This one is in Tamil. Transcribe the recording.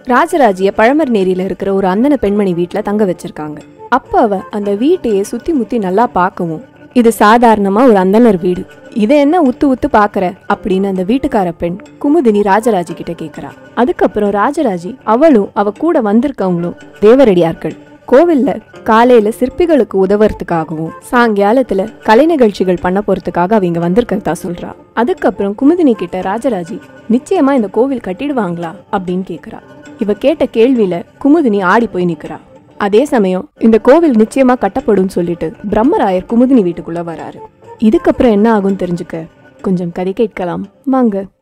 ராஜராஜிய பழமர்நேரியில இருக்கிற ஒரு அந்தன பெண்மணி வீட்ல தங்க வச்சிருக்காங்க அப்ப அவ அந்த வீட்டையே சுத்தி முத்தி நல்லா பார்க்கவும் இது சாதாரணமா ஒரு அந்தனர் வீடு இதை என்ன உத்து உத்து பாக்குற அப்படின்னு அந்த வீட்டுக்கார பெண் குமுதினி ராஜராஜி கிட்ட கேக்குறா அதுக்கப்புறம் ராஜராஜி அவளும் அவ கூட வந்திருக்கவங்களும் தேவரடியார்கள் கோவில்ல காலையில சிற்பிகளுக்கு உதவுறதுக்காகவும் சாயங்காலத்துல கலை நிகழ்ச்சிகள் பண்ண போறதுக்காக அவங்க வந்திருக்கிறதா சொல்றா அதுக்கப்புறம் குமுதினி கிட்ட ராஜராஜி நிச்சயமா இந்த கோவில் கட்டிடுவாங்களா அப்படின்னு கேக்குறா இவ கேட்ட கேள்வியில குமுதினி ஆடி போய் நிக்கிறா அதே சமயம் இந்த கோவில் நிச்சயமா கட்டப்படும் சொல்லிட்டு பிரம்மராயர் குமுதினி வீட்டுக்குள்ள வராரு இதுக்கப்புறம் என்ன ஆகும் தெரிஞ்சுக்க கொஞ்சம் கதை கேட்கலாம் வாங்க